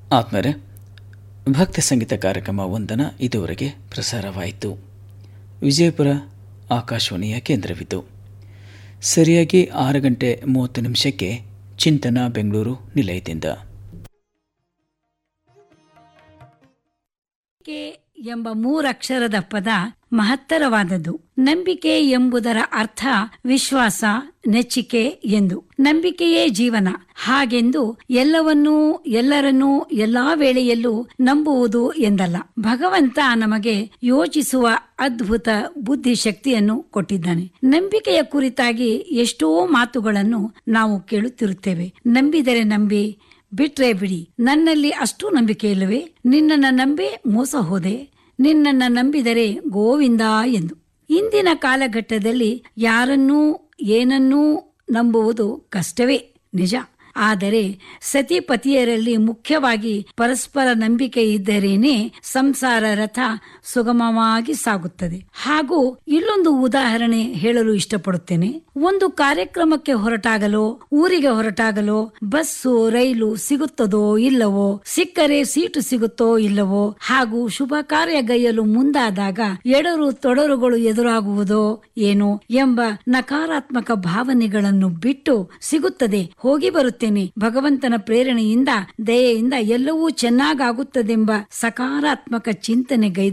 ಆತ್ಮರೆ ಭಕ್ತಿ ಸಂಗೀತ ಕಾರ್ಯಕ್ರಮ ವಂದನ ಇದುವರೆಗೆ ಪ್ರಸಾರವಾಯಿತು ವಿಜಯಪುರ ಆಕಾಶವಾಣಿಯ ಕೇಂದ್ರವಿತು ಸರಿಯಾಗಿ ಆರು ಗಂಟೆ ಮೂವತ್ತು ನಿಮಿಷಕ್ಕೆ ಚಿಂತನ ಬೆಂಗಳೂರು ನಿಲಯದಿಂದ ನಂಬಿಕೆ ಎಂಬ ಮೂರಕ್ಷರದ ಪದ ಮಹತ್ತರವಾದದ್ದು ನಂಬಿಕೆ ಎಂಬುದರ ಅರ್ಥ ವಿಶ್ವಾಸ ನೆಚ್ಚಿಕೆ ಎಂದು ನಂಬಿಕೆಯೇ ಜೀವನ ಹಾಗೆಂದು ಎಲ್ಲವನ್ನೂ ಎಲ್ಲರನ್ನೂ ಎಲ್ಲಾ ವೇಳೆಯಲ್ಲೂ ನಂಬುವುದು ಎಂದಲ್ಲ ಭಗವಂತ ನಮಗೆ ಯೋಚಿಸುವ ಅದ್ಭುತ ಬುದ್ಧಿಶಕ್ತಿಯನ್ನು ಕೊಟ್ಟಿದ್ದಾನೆ ನಂಬಿಕೆಯ ಕುರಿತಾಗಿ ಎಷ್ಟೋ ಮಾತುಗಳನ್ನು ನಾವು ಕೇಳುತ್ತಿರುತ್ತೇವೆ ನಂಬಿದರೆ ನಂಬಿ ಬಿಟ್ರೆ ಬಿಡಿ ನನ್ನಲ್ಲಿ ಅಷ್ಟು ನಂಬಿಕೆ ಇಲ್ಲವೇ ನಿನ್ನನ್ನ ನಂಬಿ ಮೋಸ ಹೋದೆ ನಿನ್ನನ್ನ ನಂಬಿದರೆ ಗೋವಿಂದ ಎಂದು ಇಂದಿನ ಕಾಲಘಟ್ಟದಲ್ಲಿ ಯಾರನ್ನೂ ಏನನ್ನೂ ನಂಬುವುದು ಕಷ್ಟವೇ ನಿಜ ಆದರೆ ಸತಿಪತಿಯರಲ್ಲಿ ಮುಖ್ಯವಾಗಿ ಪರಸ್ಪರ ನಂಬಿಕೆ ಇದ್ದರೇನೆ ಸಂಸಾರ ರಥ ಸುಗಮವಾಗಿ ಸಾಗುತ್ತದೆ ಹಾಗೂ ಇಲ್ಲೊಂದು ಉದಾಹರಣೆ ಹೇಳಲು ಇಷ್ಟಪಡುತ್ತೇನೆ ಒಂದು ಕಾರ್ಯಕ್ರಮಕ್ಕೆ ಹೊರಟಾಗಲೋ ಊರಿಗೆ ಹೊರಟಾಗಲೋ ಬಸ್ಸು ರೈಲು ಸಿಗುತ್ತದೋ ಇಲ್ಲವೋ ಸಿಕ್ಕರೆ ಸೀಟು ಸಿಗುತ್ತೋ ಇಲ್ಲವೋ ಹಾಗೂ ಶುಭ ಕಾರ್ಯಗೈಯಲು ಮುಂದಾದಾಗ ಎಡರು ತೊಡರುಗಳು ಎದುರಾಗುವುದೋ ಏನೋ ಎಂಬ ನಕಾರಾತ್ಮಕ ಭಾವನೆಗಳನ್ನು ಬಿಟ್ಟು ಸಿಗುತ್ತದೆ ಹೋಗಿ ಬರುತ್ತೇನೆ ಭಗವಂತನ ಪ್ರೇರಣೆಯಿಂದ ದಯೆಯಿಂದ ಎಲ್ಲವೂ ಚೆನ್ನಾಗಾಗುತ್ತದೆಂಬ ಸಕಾರಾತ್ಮಕ ಚಿಂತನೆ